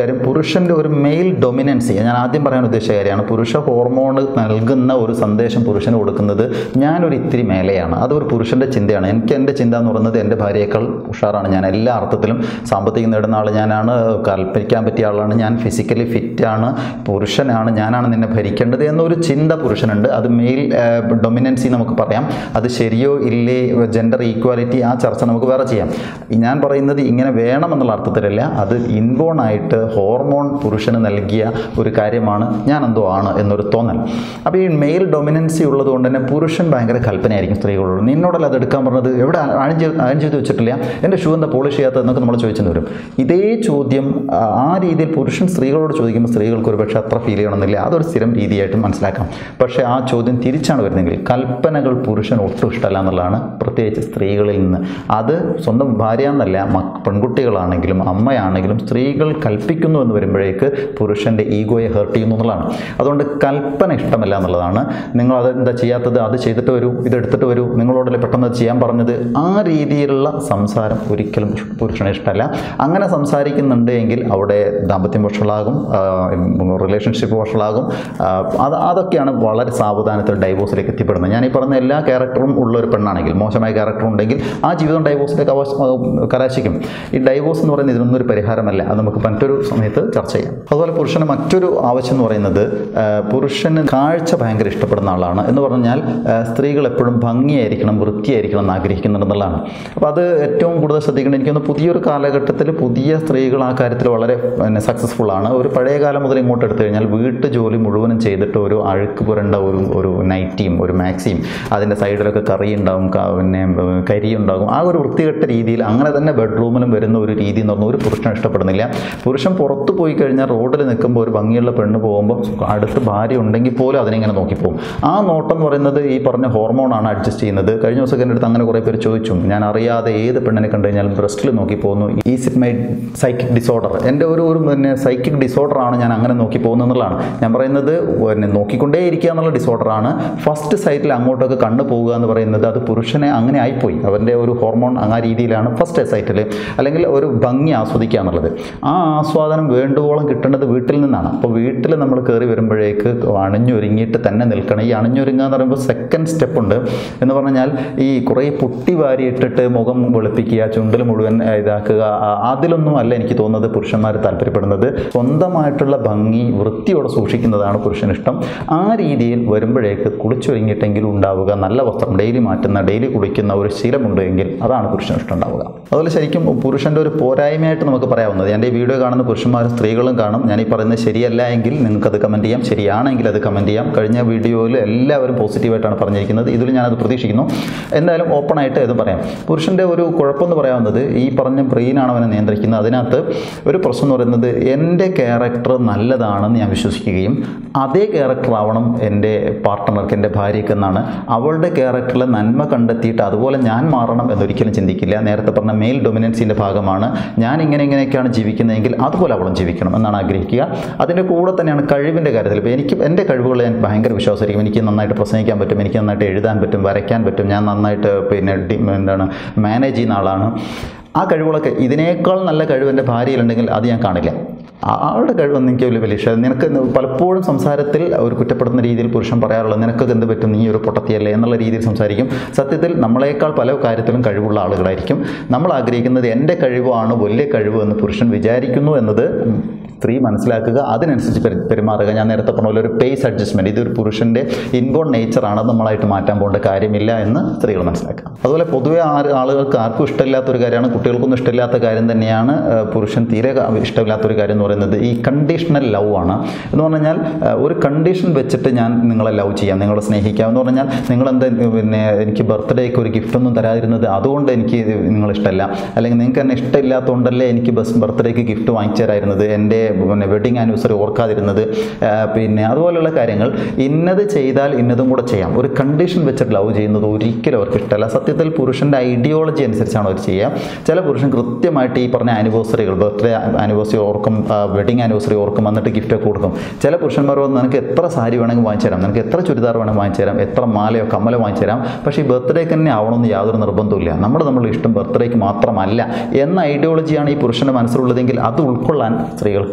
കാര്യം പുരുഷൻ്റെ ഒരു മെയിൽ ഡൊമിനൻസി ഞാൻ ആദ്യം പറയാൻ ഉദ്ദേശിച്ച കാര്യമാണ് പുരുഷ ഹോർമോൺ നൽകുന്ന ഒരു സന്ദേശം പുരുഷന് കൊടുക്കുന്നത് ഞാനൊരു ഇത്തിരി മേലെയാണ് അതൊരു പുരുഷൻ്റെ ചിന്തയാണ് എനിക്ക് എൻ്റെ ചിന്ത എന്ന് പറയുന്നത് എൻ്റെ ഭാര്യയേക്കാൾ ഉഷാറാണ് ഞാൻ എല്ലാ അർത്ഥത്തിലും സാമ്പത്തികം നേടുന്ന ആൾ ഞാനാണ് കൽപ്പിക്കാൻ പറ്റിയ ആളാണ് ഞാൻ ഫിസിക്കലി ഫിറ്റാണ് പുരുഷനാണ് ഞാനാണ് നിന്നെ ഭരിക്കേണ്ടത് എന്നൊരു ചിന്ത പുരുഷനുണ്ട് അത് മെയിൽ ഡൊമിനൻസി നമുക്ക് പറയാം അത് ശരിയോ ഇല്ലേ ജെൻഡർ ഈക്വാലിറ്റി ആ ചർച്ച നമുക്ക് വേറെ ചെയ്യാം ഞാൻ പറയുന്നത് ഇങ്ങനെ വേണമെന്നുള്ള അർത്ഥത്തിലല്ല അത് ഇൻബോൺ ആയിട്ട് ഹോർമോൺ പുരുഷന് നൽകിയ ഒരു കാര്യമാണ് ഞാൻ എന്തോ ആണ് എന്നൊരു തോന്നൽ അപ്പോൾ ഈ മെയിൽ ഡൊമിനൻസി ഉള്ളത് കൊണ്ട് തന്നെ പുരുഷൻ ഭയങ്കര കൽപ്പനയായിരിക്കും സ്ത്രീകളോട് നിന്നോടല്ല അത് എടുക്കാൻ പറഞ്ഞത് എവിടെ അയൺ ചെയ്ത് അയൺ ചെയ്ത് വെച്ചിട്ടില്ല എൻ്റെ ഷൂ എന്താ പോളിഷ് ചെയ്യാത്തത് എന്നൊക്കെ നമ്മൾ ചോദിച്ചെന്ന് വരും ഇതേ ചോദ്യം ആ, ആ രീതിയിൽ പുരുഷൻ സ്ത്രീകളോട് ചോദിക്കുമ്പോൾ സ്ത്രീകൾക്ക് ഒരു പക്ഷേ അത്ര ഫീൽ ചെയ്യണമെന്നില്ല അതൊരു സ്ഥിരം രീതിയായിട്ട് മനസ്സിലാക്കാം പക്ഷേ ആ ചോദ്യം തിരിച്ചാണ് വരുന്നതെങ്കിൽ കൽപ്പനകൾ പുരുഷൻ ഒട്ടും ഇഷ്ടമല്ല എന്നുള്ളതാണ് പ്രത്യേകിച്ച് സ്ത്രീകളിൽ നിന്ന് അത് സ്വന്തം ഭാര്യ എന്നല്ല മക് പെൺകുട്ടികളാണെങ്കിലും അമ്മയാണെങ്കിലും സ്ത്രീകൾ കൽപ്പിക്കുന്നു എന്ന് വരുമ്പോഴേക്ക് പുരുഷൻ്റെ ഈഗോയെ ഹേർട്ട് ചെയ്യുന്നു എന്നുള്ളതാണ് അതുകൊണ്ട് കൽപ്പന ഇഷ്ടമല്ല എന്നുള്ളതാണ് നിങ്ങൾ അത് എന്താ ചെയ്യാത്തത് അത് ചെയ്തിട്ട് വരൂ ഇത് എടുത്തിട്ട് വരൂ നിങ്ങളോടല്ലേ പെട്ടെന്ന് അത് ചെയ്യാൻ പറഞ്ഞത് ആ രീതിയിലുള്ള സംസാരം ഒരിക്കലും പുരുഷന് ഇഷ്ടമല്ല അങ്ങനെ സംസാരിക്കുന്നുണ്ട് എങ്കിൽ അവിടെ ദാമ്പത്യം വഷളാകും റിലേഷൻഷിപ്പ് വഷളാകും ആ, അത് അതൊക്കെയാണ് വളരെ സാവധാനത്തിൽ ഡൈവോഴ്സിലേക്ക് എത്തിപ്പെടുന്നത് ഞാൻ ഈ പറഞ്ഞ എല്ലാ ക്യാരക്ടറും ഉള്ള ഒരു പെണ്ണാണെങ്കിൽ മോശമായ ക്യാരക്ടർ ഉണ്ടെങ്കിൽ ആ ജീവിതം ഡൈവോഴ്സിലേക്ക് അവശ കലാശിക്കും ഈ ഡൈവോഴ്സ് എന്ന് പറയുന്നത് ഇതിനൊന്നും ഒരു പരിഹാരമല്ല അത് നമുക്ക് മറ്റൊരു സമയത്ത് ചർച്ച ചെയ്യാം അതുപോലെ പുരുഷന് മറ്റൊരു ആവശ്യം എന്ന് പറയുന്നത് ആ, പുരുഷന് കാഴ്ച ഭയങ്കര ഇഷ്ടപ്പെടുന്ന ആളാണ് എന്ന് പറഞ്ഞാൽ ആ, സ്ത്രീകൾ എപ്പോഴും ഭംഗിയായിരിക്കണം വൃത്തിയായിരിക്കണം എന്ന് ആഗ്രഹിക്കുന്നുണ്ടെന്നുള്ളതാണ് അപ്പോൾ അത് ഏറ്റവും കൂടുതൽ ശ്രദ്ധിക്കേണ്ടത് എനിക്കൊന്ന് പുതിയൊരു കാലഘട്ടത്തിൽ പുതിയ സ്ത്രീകൾ ആ കാര്യത്തിൽ വളരെ പിന്നെ സക്സസ്ഫുൾ ആണ് ഒരു പഴയ കാലം മുതൽ ഇങ്ങോട്ട് എടുത്തു കഴിഞ്ഞാൽ വീട്ടു ജോലി മുഴുവനും ചെയ്തിട്ട് ഒരു അഴുക്ക് പുരണ്ട ഒരു ഒരു നൈറ്റിയും ഒരു മാക്സിയും അതിൻ്റെ സൈഡിലൊക്കെ കറി ഉണ്ടാവും ക- പിന്നെ ഉം, കരി ഉണ്ടാകും ആ ഒരു വൃത്തികെട്ട രീതിയിൽ അങ്ങനെ തന്നെ ബെഡ്റൂമിലും വരുന്ന ഒരു രീതി എന്ന് പറഞ്ഞാൽ ഒരു പുരുഷൻ ഇഷ്ടപ്പെടുന്നില്ല പുരുഷൻ പുറത്ത് പോയി കഴിഞ്ഞാൽ റോഡിൽ നിൽക്കുമ്പോൾ ഒരു ഭംഗിയുള്ള പെണ്ണ് പോകുമ്പോൾ അടുത്ത് ഭാര്യ ഉണ്ടെങ്കിൽ പോലും അതിനിങ്ങനെ നോക്കിപ്പോകും ആ നോട്ടം എന്ന് പറയുന്നത് ഈ പറഞ്ഞ ഹോർമോണാണ് അഡ്ജസ്റ്റ് ചെയ്യുന്നത് കഴിഞ്ഞ ദിവസം എൻ്റെ അടുത്ത് അങ്ങനെ കുറേ പേര് ചോദിച്ചു ഞാൻ അറിയാതെ ഏത് പെണ്ണിനെ കണ്ടു കഴിഞ്ഞാൽ ബ്രസ്റ്റിൽ നോക്കി പോകുന്നു is it my psychic disorder എൻ്റെ ഒരു ഒരു പിന്നെ സൈക്കിക് ഡിസോർഡർ ആണ് ഞാൻ അങ്ങനെ നോക്കി പോകുന്നത് എന്നുള്ളതാണ് ഞാൻ പറയുന്നത് പിന്നെ നോക്കിക്കൊണ്ടേ ഇരിക്കുക എന്നുള്ള ഡിസോർഡർ ആണ് ഫസ്റ്റ് സൈറ്റിൽ അങ്ങോട്ടൊക്കെ കണ്ണു പോകുക എന്ന് പറയുന്നത് അത് പുരുഷനെ അങ്ങനെ ആയിപ്പോയി അവൻ്റെ ഒരു ഹോർമോൺ ആ രീതിയിലാണ് ഫസ്റ്റ് സൈറ്റിൽ അല്ലെങ്കിൽ ഒരു ഭംഗി ആസ്വദിക്കുക എന്നുള്ളത് ആ ആസ്വാദനം വേണ്ടുവോളം കിട്ടേണ്ടത് വീട്ടിൽ നിന്നാണ് അപ്പോൾ വീട്ടിൽ നമ്മൾ കയറി വരുമ്പോഴേക്ക് അണിഞ്ഞൊരുങ്ങിയിട്ട് തന്നെ നിൽക്കണം ഈ അണിഞ്ഞൊരുങ്ങുക എന്ന് പറയുമ്പോൾ സെക്കൻഡ് സ്റ്റെപ്പ് ഉണ്ട് എന്ന് പറഞ്ഞാൽ ഈ കുറേ പൊട്ടി വാരി ഇട്ടിട്ട് മുഖം വെളുപ്പിക്കുക ചുണ്ടിൽ മുഴുവൻ ഏഹ്, ഇതാക്കുക ആ, അതിലൊന്നും അല്ല എനിക്ക് തോന്നുന്നത് പുരുഷന്മാർ താല്പര്യപ്പെടുന്നത് സ്വന്തമായിട്ടുള്ള ഭംഗി വൃത്തിയോടെ സൂക്ഷിക്കുന്നതാണ് പുരുഷന് ഇഷ്ടം ആ രീതിയിൽ വരുമ്പോഴേക്ക് കുളിച്ചൊരുങ്ങിയിട്ടെങ്കിലും ഉണ്ടാവുക നല്ല വസ്ത്രം ഡെയിലി മാറ്റുന്ന ഡെയിലി കുളിക്കുന്ന ഒരു ശീലമുണ്ട് എങ്കിൽ അതാണ് പുരുഷന് ഇഷ്ടം ഉണ്ടാവുക അതുപോലെ ശരിക്കും പുരുഷൻ്റെ ഒരു പോരായ്മയായിട്ട് നമുക്ക് പറയാവുന്നത് എൻ്റെ ഈ വീഡിയോ കാണുന്ന പുരുഷന്മാരും സ്ത്രീകളും കാണും ഞാൻ ഈ പറയുന്നത് ശരിയല്ല എങ്കിൽ നിങ്ങൾക്കത് കമൻറ്റ് ചെയ്യാം ശരിയാണെങ്കിൽ അത് കമൻറ്റ് ചെയ്യാം കഴിഞ്ഞ വീഡിയോയിൽ എല്ലാവരും പോസിറ്റീവായിട്ടാണ് പറഞ്ഞിരിക്കുന്നത് ഇതിൽ ഞാനത് പ്രതീക്ഷിക്കുന്നു എന്തായാലും ഓപ്പൺ ആയിട്ട് ഇത് പറയാം പുരുഷൻ്റെ ഒരു കുഴപ്പമെന്ന് പറയാവുന്നത് ഈ പറഞ്ഞ ബ്രെയിനാണ് അവനെ നിയന്ത്രിക്കുന്നത് അതിനകത്ത് ഒരു പ്രശ്നം എന്ന് പറയുന്നത് എൻ്റെ ക്യാരക്ടർ നല്ലതാണെന്ന് ഞാൻ വിശ്വസിക്കുകയും അതേ ക്യാരക്ടർ ആവണം എൻ്റെ പാർട്ട്ണർക്ക് എൻ്റെ ഭാര്യയ്ക്ക് എന്നാണ് അവളുടെ ക്യാരക്ടറിലെ നന്മ കണ്ടെത്തിയിട്ട് അതുപോലെ ഞാൻ മാറണം എന്നൊരിക്കലും ചിന്തിക്കില്ല നേരത്തെ പറഞ്ഞ മെയിൽ ഡൊമിനൻസിൻ്റെ ഭാഗമാണ് ഞാൻ ഇങ്ങനെ ഇങ്ങനെയൊക്കെയാണ് ജീവിക്കുന്നതെങ്കിൽ അതുപോലെ അവളും ജീവിക്കണം എന്നാണ് ആഗ്രഹിക്കുക അതിൻ്റെ കൂടെ തന്നെയാണ് കഴിവിൻ്റെ കാര്യത്തിൽ ഇപ്പോൾ എനിക്ക് എൻ്റെ കഴിവുകൾ ഞാൻ ഭയങ്കര വിശ്വാസമായിരിക്കും എനിക്ക് നന്നായിട്ട് പ്രസംഗിക്കാൻ പറ്റും എനിക്ക് നന്നായിട്ട് എഴുതാൻ പറ്റും വരയ്ക്കാൻ പറ്റും ഞാൻ നന്നായിട്ട് പിന്നെ ഡി- എന്താണ് മാനേജ് ചെയ്യുന്ന ആളാണ് ആ കഴിവുകളൊക്കെ ഇതിനേക്കാൾ നല്ല കഴിവ് എൻ്റെ ഭാര്യയിലുണ്ടെങ്കിൽ അത് ഞാൻ കാണില്ല ആ- ആളുടെ കഴിവൊന്നും എനിക്ക് വലിയ വലിയ ഇഷ്ടം നിനക്ക് പലപ്പോഴും സംസാരത്തിൽ ഒരു കുറ്റപ്പെടുത്തുന്ന രീതിയിൽ പുരുഷൻ പറയാറുള്ളത് നിനക്കൊക്കെ എന്ത് പറ്റും നീ ഒരു പൊട്ടത്തിയല്ലേ എന്നുള്ള രീതിയിൽ സംസാരിക്കും സത്യത്തിൽ നമ്മളെക്കാൾ പല കാര്യത്തിലും കഴിവുള്ള ആളുകളായിരിക്കും നമ്മൾ ആഗ്രഹിക്കുന്നത് എൻ്റെ കഴിവാണ് വലിയ കഴിവ് എന്ന് പുരുഷൻ വിചാരിക്കുന്നു എന്നത് സ്ത്രീ മനസ്സിലാക്കുക അതിനനുസരിച്ച് പെരു- പെരുമാറുക ഞാൻ നേരത്തെ പറഞ്ഞ പോലെ ഒരു പേസ് അഡ്ജസ്റ്റ്മെൻറ്റ് ഇതൊരു പുരുഷൻ്റെ ഇൻബോൺ നേച്ചറാണ് നമ്മളായിട്ട് മാറ്റാൻ പോകേണ്ട കാര്യമില്ല എന്ന് സ്ത്രീകൾ മനസ്സിലാക്കുക അതുപോലെ പൊതുവെ ആര് ആളുകൾക്ക് ആർക്കും ഇഷ്ടമില്ലാത്ത ഒരു കാര്യമാണ് കുട്ടികൾക്കൊന്നും ഇഷ്ടമില്ലാത്ത കാര്യം തന്നെയാണ് ആ, പുരുഷൻ തീരെ ക- ഇഷ്ടമില്ലാത്ത ഒരു കാര്യം എന്ന് പറയുന്നത് ഈ കണ്ടീഷണൽ ലവ് ആണ് എന്ന് പറഞ്ഞു കഴിഞ്ഞാൽ ആ, ഒരു കണ്ടീഷൻ വെച്ചിട്ട് ഞാൻ നിങ്ങളെ ലവ് ചെയ്യാം നിങ്ങളെ സ്നേഹിക്കാം എന്ന് പറഞ്ഞാൽ നിങ്ങളെന്താ പിന്നെ എനിക്ക് ബർത്ത്ഡേക്ക് ഒരു gift ഒന്നും തരാതിരുന്നത് അതുകൊണ്ട് എനിക്ക് നിങ്ങൾ ഇഷ്ടമല്ല അല്ലെങ്കിൽ നിങ്ങൾക്ക് എന്നെ ഇഷ്ടമില്ലാത്തതുകൊണ്ടല്ലേ എനിക്ക് ബസ് ബർത്ത്ഡേക്ക് ഗിഫ്റ്റ് വാങ്ങിച്ചു തരായിരുന്നത് എൻ്റെ പിന്നെ വെഡിങ് ആനിവേഴ്സറി ഓർക്കാതിരുന്നത് ആ, പിന്നെ അതുപോലെയുള്ള കാര്യങ്ങൾ ഇന്നത് ചെയ്താൽ ഇന്നതും കൂടെ ചെയ്യാം ഒരു കണ്ടീഷൻ വെച്ചിട്ട് ലവ് ചെയ്യുന്നത് ഒരിക്കലും അവർക്ക് ഇഷ്ടമല്ല സത്യത്തിൽ പുരുഷൻ്റെ ഐഡിയോളജി അനുസരിച്ചാണ് അവർ ചെയ്യുക ചില പുരുഷൻ കൃത്യമായിട്ട് ഈ പറഞ്ഞ ആനിവേഴ്സറികൾ ബർത്ത്ഡേ ആനിവേഴ്സറി ഓർക്കും വെഡിങ് ആനിവേഴ്സറി ഓർക്കും വന്നിട്ട് ഗിഫ്റ്റൊക്കെ കൊടുക്കും ചില പുരുഷന്മാർ വന്ന് നിനക്ക് എത്ര സാരി വേണമെങ്കിൽ വാങ്ങിച്ചു തരാം നിനക്ക് എത്ര ചുരിദാർ വേണമെങ്കിൽ വാങ്ങിച്ചു തരാം എത്ര മാലയോ കമ്മലോ വാങ്ങിച്ചു തരാം പക്ഷേ ഈ ബർത്ത്ഡേക്ക് തന്നെ ആവണമെന്ന് യാതൊരു നിർബന്ധമില്ല നമ്മൾ നമ്മളുടെ ഇഷ്ടം ബർത്ത്ഡേക്ക് മാത്രമല്ല എന്ന ഐഡിയോളജിയാണ് ഈ പുരുഷൻ്റെ മനസ്സിലുള്ളതെങ്കിൽ അത് ഉൾക്കൊള്ളാൻ സ്ത്രീകൾക്ക്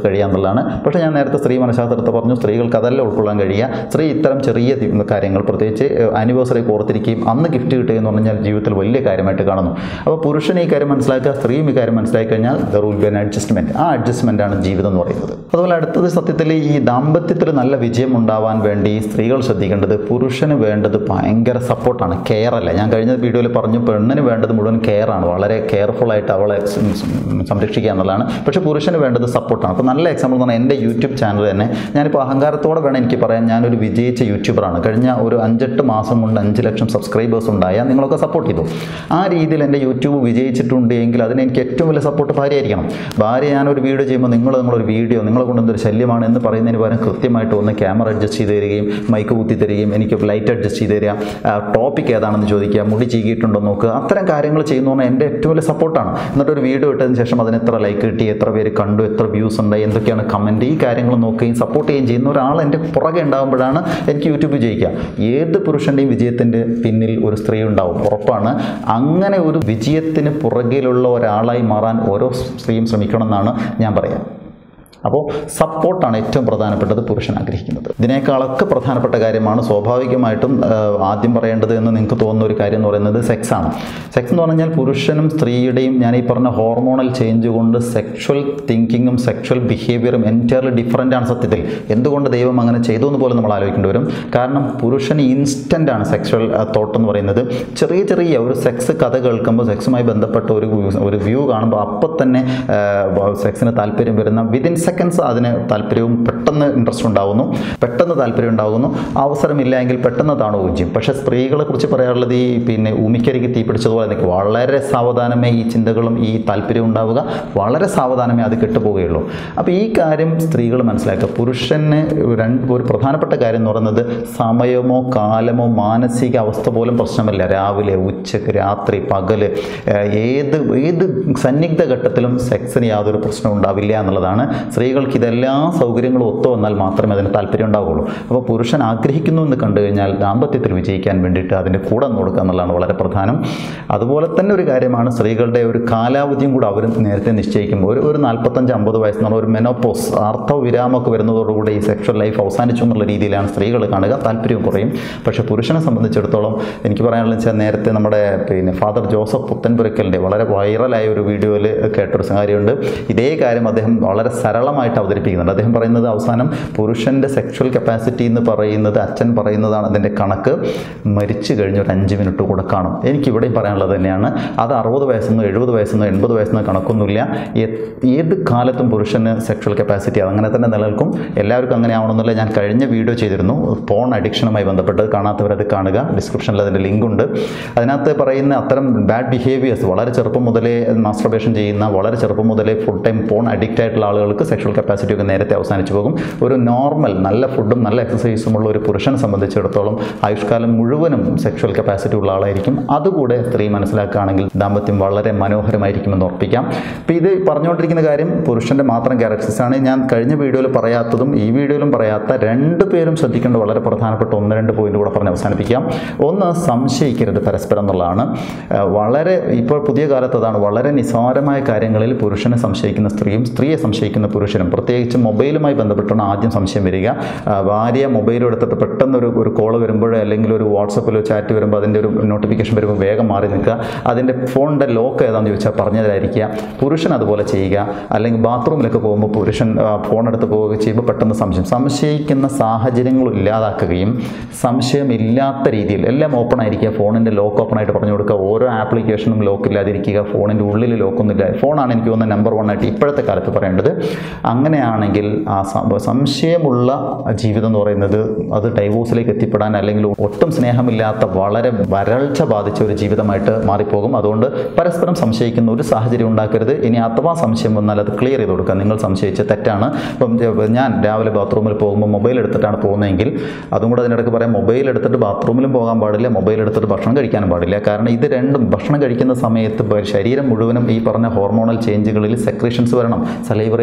കഴിയുക എന്നുള്ളതാണ് പക്ഷേ ഞാൻ നേരത്തെ സ്ത്രീ മനഃശാസ്ത്രത്തെ പറഞ്ഞു സ്ത്രീകൾക്ക് അതല്ല ഉൾക്കൊള്ളാൻ കഴിയുക സ്ത്രീ ഇത്തരം ചെറിയ തി- കാര്യങ്ങൾ പ്രത്യേകിച്ച് ആനിവേഴ്സറി ഓർത്തിരിക്കുകയും അന്ന് ഗിഫ്റ്റ് കിട്ടുക എന്ന് പറഞ്ഞാൽ ജീവിതത്തിൽ വലിയ കാര്യമായിട്ട് കാണുന്നു അപ്പോൾ പുരുഷൻ ഈ കാര്യം മനസ്സിലാക്കുക സ്ത്രീയും ഈ കാര്യം മനസ്സിലാക്കി കഴിഞ്ഞാൽ there will be an adjustment ആ അഡ്ജസ്റ്റ്മെൻ്റ് ആണ് ജീവിതം എന്ന് പറയുന്നത് അതുപോലെ അടുത്തത് സത്യത്തിൽ ഈ ദാമ്പത്യത്തിൽ നല്ല വിജയം ഉണ്ടാവാൻ വേണ്ടി സ്ത്രീകൾ ശ്രദ്ധിക്കേണ്ടത് പുരുഷന് വേണ്ടത് ഭയങ്കര സപ്പോർട്ടാണ് കെയർ അല്ല ഞാൻ കഴിഞ്ഞ വീഡിയോയിൽ പറഞ്ഞു പെണ്ണിന് വേണ്ടത് മുഴുവൻ കെയർ ആണ് വളരെ കെയർഫുൾ ആയിട്ട് അവളെ സം- സം- സംരക്ഷിക്കുക എന്നുള്ളതാണ് പക്ഷേ പുരുഷന് വേണ്ടത് സപ്പോർട്ടാണ് അപ്പോൾ നല്ല എക്സാമ്പിൾ എന്ന് പറഞ്ഞാൽ എൻ്റെ യൂട്യൂബ് ചാനൽ തന്നെ ഞാനിപ്പോൾ അഹങ്കാരത്തോടെ വേണം എനിക്ക് പറയാൻ ഞാനൊരു വിജയിച്ച യൂട്യൂബറാണ് കഴിഞ്ഞ ഒരു അഞ്ചെട്ട് മാസം കൊണ്ട് അഞ്ച് ലക്ഷം സബ്സ്ക്രൈബേഴ്സ് ഉണ്ടായാൽ നിങ്ങളൊക്കെ സപ്പോർട്ട് ചെയ്തു ആ രീതിയിൽ എൻ്റെ യൂട്യൂബ് വിജയിച്ചിട്ടുണ്ട് എങ്കിൽ അതിന് എനിക്ക് ഏറ്റവും വലിയ സപ്പോർട്ട് ഭാര്യയായിരിക്കണം ഭാര്യ ഞാനൊരു വീഡിയോ ചെയ്യുമ്പോൾ നിങ്ങൾ നിങ്ങളൊരു വീഡിയോ നിങ്ങളെ കൊണ്ട് എന്തൊരു ശല്യമാണ് എന്ന് പറയുന്നതിന് പകരം കൃത്യമായിട്ട് ഒന്ന് ക്യാമറ അഡ്ജസ്റ്റ് ചെയ്ത് തരികയും മൈക്ക് കുത്തി തരികയും എനിക്ക് ലൈറ്റ് അഡ്ജസ്റ്റ് ചെയ്ത് തരിക ടോപ്പിക് ഏതാണെന്ന് ചോദിക്കുക മുടി ചീകിയിട്ടുണ്ടോ നോക്കുക അത്തരം കാര്യങ്ങൾ ചെയ്യുന്നു പറഞ്ഞാൽ എൻ്റെ ഏറ്റവും വലിയ സപ്പോർട്ടാണ് എന്നിട്ട് ഒരു വീഡിയോ ഇട്ടതിന് ശേഷം അതിന് എത്ര ലൈക്ക് കിട്ടി എത്ര പേര് കണ്ടു എത്ര വ്യൂസ് ഉണ്ട് എന്തൊക്കെയാണ് കമൻറ്റ് ഈ കാര്യങ്ങൾ നോക്കുകയും സപ്പോർട്ട് ചെയ്യുകയും ചെയ്യുന്ന ഒരാൾ എൻ്റെ പുറകെ ഉണ്ടാകുമ്പോഴാണ് എനിക്ക് യൂട്യൂബ് ജയിക്കുക ഏത് പുരുഷൻ്റെയും വിജയത്തിൻ്റെ പിന്നിൽ ഒരു സ്ത്രീ ഉണ്ടാവും ഉറപ്പാണ് അങ്ങനെ ഒരു വിജയത്തിന് പുറകിലുള്ള ഒരാളായി മാറാൻ ഓരോ സ്ത്രീയും ശ്രമിക്കണം എന്നാണ് ഞാൻ പറയാം അപ്പോൾ സപ്പോർട്ടാണ് ഏറ്റവും പ്രധാനപ്പെട്ടത് പുരുഷൻ ആഗ്രഹിക്കുന്നത് ഇതിനേക്കാളൊക്കെ പ്രധാനപ്പെട്ട കാര്യമാണ് സ്വാഭാവികമായിട്ടും ആ, ആദ്യം പറയേണ്ടത് എന്ന് നിങ്ങൾക്ക് തോന്നുന്ന ഒരു കാര്യം എന്ന് പറയുന്നത് സെക്സാണ് സെക്സ് എന്ന് പറഞ്ഞാൽ പുരുഷനും സ്ത്രീയുടെയും ഞാൻ ഈ പറഞ്ഞ ഹോർമോണൽ ചേഞ്ച് കൊണ്ട് സെക്ഷൽ തിങ്കിങ്ങും സെക്ഷൽ ബിഹേവിയറും എൻറ്റയർലി ഡിഫറൻ്റ് ആണ് സത്യത്തിൽ എന്തുകൊണ്ട് ദൈവം അങ്ങനെ ചെയ്തു എന്ന് പോലും നമ്മൾ ആലോചിക്കേണ്ടി വരും കാരണം പുരുഷന് ഇൻസ്റ്റൻ്റ് ആണ് സെക്ഷൽ തോട്ട് എന്ന് പറയുന്നത് ചെറിയ ചെറിയ ഒരു സെക്സ് കഥ കേൾക്കുമ്പോൾ സെക്സുമായി ബന്ധപ്പെട്ട ഒരു view- ഒരു വ്യൂ കാണുമ്പോൾ അപ്പം തന്നെ സെക്സിന് താല്പര്യം വരുന്ന വിതിൻ സെക്കൻഡ്സ് അതിന് താല്പര്യവും പെട്ടെന്ന് ഇൻട്രസ്റ്റ് ഉണ്ടാകുന്നു പെട്ടെന്ന് താല്പര്യം ഉണ്ടാകുന്നു അവസരമില്ല എങ്കിൽ പെട്ടെന്ന് താണുകയും ചെയ്യും പക്ഷേ സ്ത്രീകളെ കുറിച്ച് പറയാനുള്ളത് ഈ പിന്നെ ഉമിക്കരിക്ക് തീ പിടിച്ചതുപോലെ നിൽക്കും വളരെ സാവധാനമേ ഈ ചിന്തകളും ഈ താല്പര്യവും ഉണ്ടാവുക വളരെ സാവധാനമേ അത് കെട്ടുപോവുകയുള്ളൂ അപ്പോൾ ഈ കാര്യം സ്ത്രീകൾ മനസ്സിലാക്കുക പുരുഷന് രണ്ട് ഒരു പ്രധാനപ്പെട്ട കാര്യം എന്ന് പറയുന്നത് സമയമോ കാലമോ മാനസിക അവസ്ഥ പോലും പ്രശ്നമല്ല രാവിലെ ഉച്ചക്ക് രാത്രി പകല് ഏഹ് ഏത് ഏത് സന്നിഗ്ധ ഘട്ടത്തിലും സെക്സിന് യാതൊരു പ്രശ്നവും ഉണ്ടാവില്ല എന്നുള്ളതാണ് സ്ത്രീകൾക്ക് ഇതെല്ലാ സൗകര്യങ്ങളും ഒത്തു വന്നാൽ മാത്രമേ അതിന് താല്പര്യം ഉണ്ടാവുകയുള്ളൂ അപ്പോൾ പുരുഷൻ ആഗ്രഹിക്കുന്നു എന്ന് കണ്ടു കഴിഞ്ഞാൽ ദാമ്പത്യത്തിൽ വിജയിക്കാൻ വേണ്ടിയിട്ട് അതിൻ്റെ കൂടെ നിന്ന് കൊടുക്കുക എന്നുള്ളതാണ് വളരെ പ്രധാനം അതുപോലെ തന്നെ ഒരു കാര്യമാണ് സ്ത്രീകളുടെ ഒരു കാലാവധിയും കൂടെ അവർ നേരത്തെ നിശ്ചയിക്കുമ്പോൾ ഒരു ഒരു നാൽപ്പത്തഞ്ച് അമ്പത് വയസ്സെന്നുള്ള ഒരു മെനോപ്പോസ് ആർത്തവ വിരാമമൊക്കെ വരുന്നതോടുകൂടി ഈ സെക്ഷൽ ലൈഫ് അവസാനിച്ചു എന്നുള്ള രീതിയിലാണ് സ്ത്രീകൾ കാണുക താല്പര്യവും കുറയും പക്ഷേ പുരുഷനെ സംബന്ധിച്ചിടത്തോളം എനിക്ക് പറയാനുള്ളത് വെച്ചാൽ നേരത്തെ നമ്മുടെ പിന്നെ ഫാദർ ജോസഫ് പുത്തൻപുരക്കലിൻ്റെ വളരെ വൈറലായ ഒരു വീഡിയോയിൽ കേട്ടൊരു കാര്യമുണ്ട് ഇതേ കാര്യം അദ്ദേഹം വളരെ സരളമായിട്ട് അവതരിപ്പിക്കുന്നുണ്ട് അദ്ദേഹം പറയുന്നത് അവസാനം പുരുഷൻ്റെ സെക്ഷൽ കപ്പാസിറ്റി എന്ന് പറയുന്നത് അച്ഛൻ പറയുന്നതാണ് അതിൻ്റെ കണക്ക് മരിച്ചു കഴിഞ്ഞ ഒരു അഞ്ച് മിനിറ്റ് കൂടെ കാണും എനിക്ക് ഇവിടെയും പറയാനുള്ളത് തന്നെയാണ് അത് അറുപത് വയസ്സെന്നോ എഴുപത് വയസ്സെന്നോ എൺപത് വയസ്സെന്നോ കണക്കൊന്നുമില്ല ഏ- ഏത് കാലത്തും പുരുഷന് സെക്ഷൽ കപ്പാസിറ്റി അതങ്ങനെ തന്നെ നിലനിൽക്കും എല്ലാവർക്കും അങ്ങനെ ആവണമെന്നില്ല ഞാൻ കഴിഞ്ഞ വീഡിയോ ചെയ്തിരുന്നു ഫോൺ അഡിക്ഷനുമായി ബന്ധപ്പെട്ട് കാണാത്തവരത് കാണുക ഡിസ്ക്രിപ്ഷനിൽ അതിൻ്റെ ലിങ്ക് ഉണ്ട് അതിനകത്ത് പറയുന്ന അത്തരം ബാഡ് ബിഹേവിയേഴ്സ് വളരെ ചെറുപ്പം മുതലേ മാസ്റ്റർബേഷൻ ചെയ്യുന്ന വളരെ ചെറുപ്പം മുതലേ ഫുൾ ടൈം ഫോൺ അഡിക്റ്റ് ആയിട്ടുള്ള ആളുകൾക്ക് സെക്ഷൽ കപ്പാസിറ്റി ഒക്കെ നേരത്തെ അവസാനിച്ചു പോകും ഒരു നോർമൽ നല്ല ഫുഡും നല്ല എക്സസൈസും ഉള്ള ഒരു പുരുഷനെ സംബന്ധിച്ചിടത്തോളം ആയുഷ്കാലം മുഴുവനും സെക്ഷൽ കപ്പാസിറ്റി ഉള്ള ആളായിരിക്കും അതുകൂടെ സ്ത്രീ മനസ്സിലാക്കുകയാണെങ്കിൽ ദാമ്പത്യം വളരെ മനോഹരമായിരിക്കുമെന്ന് ഉറപ്പിക്കാം അപ്പോൾ ഇത് പറഞ്ഞുകൊണ്ടിരിക്കുന്ന കാര്യം പുരുഷൻ്റെ മാത്രം ക്യാരക്ടേഴ്സ് ആണ് ഞാൻ കഴിഞ്ഞ വീഡിയോയിൽ പറയാത്തതും ഈ വീഡിയോയിലും പറയാത്ത രണ്ട് പേരും ശ്രദ്ധിക്കേണ്ട വളരെ പ്രധാനപ്പെട്ട ഒന്ന് രണ്ട് പോയിന്റ് കൂടെ പറഞ്ഞ് അവസാനിപ്പിക്കാം ഒന്ന് സംശയിക്കരുത് പരസ്പരം എന്നുള്ളതാണ് ആ, വളരെ ഇപ്പോൾ പുതിയ കാലത്ത് അതാണ് വളരെ നിസ്സാരമായ കാര്യങ്ങളിൽ പുരുഷനെ സംശയിക്കുന്ന സ്ത്രീയും സ്ത്രീയെ സംശയിക്കുന്ന പുരുഷനും പ്രത്യേകിച്ച് മൊബൈലുമായി ബന്ധപ്പെട്ടാണ് ആദ്യം സംശയം വരിക ആ, ഭാര്യ മൊബൈൽ എടുത്തിട്ട് പെട്ടെന്ന് ഒരു ഒരു കോൾ വരുമ്പോൾ അല്ലെങ്കിൽ ഒരു വാട്സപ്പിലോ ചാറ്റ് വരുമ്പോൾ അതിൻ്റെ ഒരു നോട്ടിഫിക്കേഷൻ വരുമ്പോൾ വേഗം മാറി നിൽക്കുക അതിൻ്റെ ഫോണിൻ്റെ ലോക്ക് ഏതാണെന്ന് ചോദിച്ചാൽ പറഞ്ഞതായിരിക്കുക പുരുഷൻ അതുപോലെ ചെയ്യുക അല്ലെങ്കിൽ ബാത്റൂമിലൊക്കെ പോകുമ്പോൾ പുരുഷൻ ആ, ഫോൺ എടുത്ത് പോവുക ചെയ്യുമ്പോൾ പെട്ടെന്ന് സംശയം സംശയിക്കുന്ന സാഹചര്യങ്ങൾ ഇല്ലാതാക്കുകയും സംശയമില്ലാത്ത രീതിയിൽ എല്ലാം ഓപ്പൺ ആയിരിക്കുക ഫോണിൻ്റെ ലോക്ക് ഓപ്പൺ ആയിട്ട് പറഞ്ഞു കൊടുക്കുക ഓരോ ആപ്ലിക്കേഷനും ലോക്ക് ഇല്ലാതിരിക്കുക ഫോണിൻ്റെ ഉള്ളിൽ ലോക്കൊന്നുമില്ല ഫോണാണ് എനിക്ക് തോന്നുന്നത് നമ്പർ വൺ ആയിട്ട് ഇപ്പോഴത്തെ കാലത്ത് പറയേണ്ടത് അങ്ങനെയാണെങ്കിൽ ആ സം- സംശയമുള്ള ജീവിതം എന്ന് പറയുന്നത് അത് ഡൈവോഴ്സിലേക്ക് എത്തിപ്പെടാൻ അല്ലെങ്കിൽ ഒട്ടും സ്നേഹമില്ലാത്ത വളരെ വരൾച്ച ബാധിച്ച ഒരു ജീവിതമായിട്ട് മാറിപ്പോകും അതുകൊണ്ട് പരസ്പരം സംശയിക്കുന്ന ഒരു സാഹചര്യം ഉണ്ടാക്കരുത് ഇനി അഥവാ സംശയം വന്നാൽ അത് ക്ലിയർ ചെയ്ത് കൊടുക്കുക നിങ്ങൾ സംശയിച്ച തെറ്റാണ് ഇപ്പം ജ- ഞാൻ രാവിലെ ബാത്റൂമിൽ പോകുമ്പോൾ മൊബൈൽ എടുത്തിട്ടാണ് പോകുന്നതെങ്കിൽ അതും കൂടെ അതിനിടയ്ക്ക് പറയാം മൊബൈൽ എടുത്തിട്ട് ബാത്റൂമിലും പോകാൻ പാടില്ല മൊബൈൽ എടുത്തിട്ട് ഭക്ഷണം കഴിക്കാനും പാടില്ല കാരണം ഇത് രണ്ടും ഭക്ഷണം കഴിക്കുന്ന സമയത്ത് ബ- ശരീരം മുഴുവനും ഈ പറഞ്ഞ ഹോർമോണൽ ചേഞ്ചുകളിൽ സെക്രീഷൻസ് വരണം സലൈവറി അമിലേസ്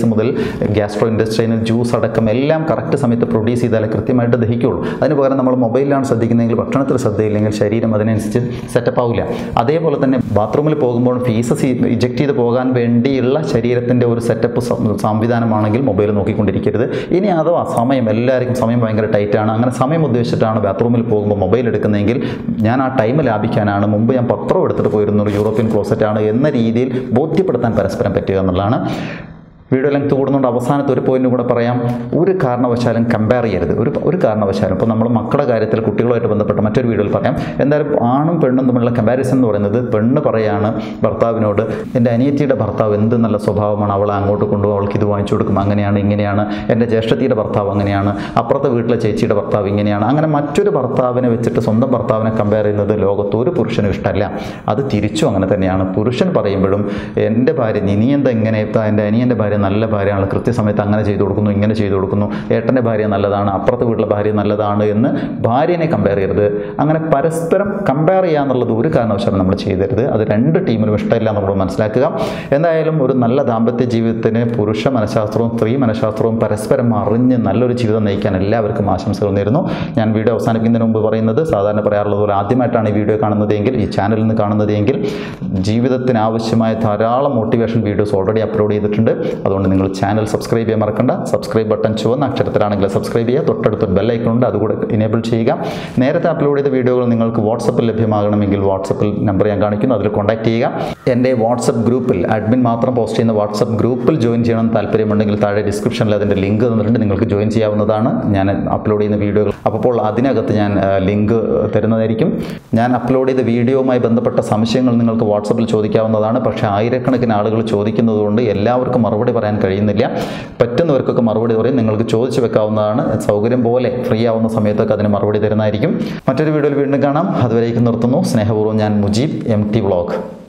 ഡയബറ്റീസ് മുതൽ ഗ്യാസ്ട്രോ ഇൻഡസ്ട്രീനൽ ജ്യൂസ് അടക്കം എല്ലാം കറക്റ്റ് സമയത്ത് പ്രൊഡ്യൂസ് ചെയ്താലേ കൃത്യമായിട്ട് ദഹിക്കുള്ളൂ അതിന് പകരം നമ്മൾ മൊബൈലിലാണ് ശ്രദ്ധിക്കുന്നതെങ്കിൽ ഭക്ഷണത്തിൽ ശ്രദ്ധയില്ലെങ്കിൽ ശരീരം അതിനനുസരിച്ച് സെറ്റപ്പ് ആവില്ല അതേപോലെ തന്നെ ബാത്റൂമിൽ പോകുമ്പോൾ ഫീസസ് ഇജക്ട് ചെയ്ത് പോകാൻ വേണ്ടിയുള്ള ശരീരത്തിൻ്റെ ഒരു സെറ്റപ്പ് സംവിധാനമാണെങ്കിൽ മൊബൈൽ നോക്കിക്കൊണ്ടിരിക്കരുത് ഇനി അഥവാ സമയം എല്ലാവർക്കും സമയം ഭയങ്കര ടൈറ്റാണ് അങ്ങനെ സമയം ഉദ്ദേശിച്ചിട്ടാണ് ബാത്റൂമിൽ പോകുമ്പോൾ മൊബൈൽ എടുക്കുന്നതെങ്കിൽ ഞാൻ ആ ടൈം ലാഭിക്കാനാണ് മുമ്പ് ഞാൻ പത്രം എടുത്തിട്ട് പോയിരുന്ന ഒരു യൂറോപ്യൻ ക്ലോസറ്റാണ് എന്ന രീതിയിൽ ബോധ്യപ്പെടുത്താൻ പരസ്പരം പറ്റുക എന്നുള്ളതാണ് വീഡിയോ ലെങ്ത് കൂടുന്നുണ്ട് അവസാനത്തെ ഒരു പോയിന്റ് കൂടെ പറയാം ഒരു കാരണവശാലും കമ്പയർ ചെയ്യരുത് ഒരു ഒരു കാരണവശാലും ഇപ്പോൾ നമ്മൾ മക്കളുടെ കാര്യത്തിൽ കുട്ടികളുമായിട്ട് ബന്ധപ്പെട്ട മറ്റൊരു വീഡിയോയിൽ പറയാം എന്തായാലും ആണും പെണ്ണും തമ്മിലുള്ള കമ്പാരിസൺ എന്ന് പറയുന്നത് പെണ്ണ് പറയാണ് ഭർത്താവിനോട് എൻ്റെ അനിയത്തിയുടെ ഭർത്താവ് എന്ത് നല്ല സ്വഭാവമാണ് അവളെ അങ്ങോട്ട് കൊണ്ടുപോകും അവൾക്ക് ഇത് വാങ്ങിച്ചു കൊടുക്കും അങ്ങനെയാണ് ഇങ്ങനെയാണ് എൻ്റെ ജ്യേഷ്ഠത്തിയുടെ ഭർത്താവ് അങ്ങനെയാണ് അപ്പുറത്തെ വീട്ടിലെ ചേച്ചിയുടെ ഭർത്താവ് ഇങ്ങനെയാണ് അങ്ങനെ മറ്റൊരു ഭർത്താവിനെ വെച്ചിട്ട് സ്വന്തം ഭർത്താവിനെ കമ്പയർ ചെയ്യുന്നത് ലോകത്ത് ഒരു പുരുഷനും ഇഷ്ടമല്ല അത് തിരിച്ചും അങ്ങനെ തന്നെയാണ് പുരുഷൻ പറയുമ്പോഴും എൻ്റെ ഭാര്യ നീ നീ എന്താ ഇങ്ങനെ എൻ്റെ അനിയൻ്റെ ഭാര്യ നല്ല ഭാര്യയാണ് കൃത്യസമയത്ത് അങ്ങനെ ചെയ്തു കൊടുക്കുന്നു ഇങ്ങനെ ചെയ്തു കൊടുക്കുന്നു ഏട്ടൻ്റെ ഭാര്യ നല്ലതാണ് അപ്പുറത്തെ വീട്ടിലെ ഭാര്യ നല്ലതാണ് എന്ന് ഭാര്യനെ കമ്പയർ ചെയ്യരുത് അങ്ങനെ പരസ്പരം കമ്പയർ ചെയ്യുക എന്നുള്ളത് ഒരു കാരണവശാലും നമ്മൾ ചെയ്തരുത് അത് രണ്ട് ടീമിനും ഇഷ്ടമില്ല നമ്മൾ മനസ്സിലാക്കുക എന്തായാലും ഒരു നല്ല ദാമ്പത്യ ജീവിതത്തിന് പുരുഷ മനഃശാസ്ത്രവും സ്ത്രീ മനഃശാസ്ത്രവും പരസ്പരം അറിഞ്ഞ് നല്ലൊരു ജീവിതം നയിക്കാൻ എല്ലാവർക്കും ആശംസകൾ നേരുന്നു ഞാൻ വീഡിയോ അവസാനിപ്പിക്കുന്നതിന് മുമ്പ് പറയുന്നത് സാധാരണ പറയാറുള്ളത് പോലെ ആദ്യമായിട്ടാണ് ഈ വീഡിയോ കാണുന്നതെങ്കിൽ ഈ ചാനലിൽ നിന്ന് കാണുന്നതെങ്കിൽ ജീവിതത്തിന് ആവശ്യമായ ധാരാളം മോട്ടിവേഷൻ വീഡിയോസ് ഓൾറെഡി അപ്ലോഡ് ചെയ്തിട്ടുണ്ട് അതുകൊണ്ട് നിങ്ങൾ ചാനൽ സബ്സ്ക്രൈബ് ചെയ്യാൻ മറക്കണ്ട സബ്സ്ക്രൈബ് ബട്ടൺ ചുവന്ന അക്ഷരത്തിലാണെങ്കിൽ സബ്സ്ക്രൈബ് ചെയ്യുക തൊട്ടടുത്തൊരു ബെല്ലൈക്കൺ ഉണ്ട് അതുകൂടെ എനേബിൾ ചെയ്യുക നേരത്തെ അപ്ലോഡ് ചെയ്ത വീഡിയോകൾ നിങ്ങൾക്ക് വാട്സപ്പിൽ ലഭ്യമാകണമെങ്കിൽ വാട്സപ്പിൽ നമ്പർ ഞാൻ കാണിക്കുന്നു അതിൽ കോൺടാക്ട് ചെയ്യുക എൻ്റെ വാട്സപ്പ് ഗ്രൂപ്പിൽ അഡ്മിൻ മാത്രം പോസ്റ്റ് ചെയ്യുന്ന വാട്സപ്പ് ഗ്രൂപ്പിൽ ജോയിൻ ചെയ്യണം താല്പര്യമുണ്ടെങ്കിൽ താഴെ ഡിസ്ക്രിപ്ഷനിൽ അതിൻ്റെ ലിങ്ക് തന്നിട്ടുണ്ട് നിങ്ങൾക്ക് ജോയിൻ ചെയ്യാവുന്നതാണ് ഞാൻ അപ്ലോഡ് ചെയ്യുന്ന വീഡിയോകൾ അപ്പോൾ അതിനകത്ത് ഞാൻ ലിങ്ക് തരുന്നതായിരിക്കും ഞാൻ അപ്ലോഡ് ചെയ്ത വീഡിയോവുമായി ബന്ധപ്പെട്ട സംശയങ്ങൾ നിങ്ങൾക്ക് വാട്സപ്പിൽ ചോദിക്കാവുന്നതാണ് പക്ഷേ ആയിരക്കണക്കിന് ആളുകൾ ചോദിക്കുന്നതുകൊണ്ട് എല്ലാവർക്കും മറുപടി പറയാൻ കഴിയുന്നില്ല പറ്റുന്നവർക്കൊക്കെ മറുപടി പറയും നിങ്ങൾക്ക് ചോദിച്ചു വെക്കാവുന്നതാണ് സൗകര്യം പോലെ ഫ്രീ ആവുന്ന സമയത്തൊക്കെ അതിന് മറുപടി തരുന്നതായിരിക്കും മറ്റൊരു വീഡിയോയിൽ വീണ്ടും കാണാം അതുവരേക്കും നിർത്തുന്നു സ്നേഹപൂർവ്വം ഞാൻ മുജീബ് എം ടി വ്ളോഗ്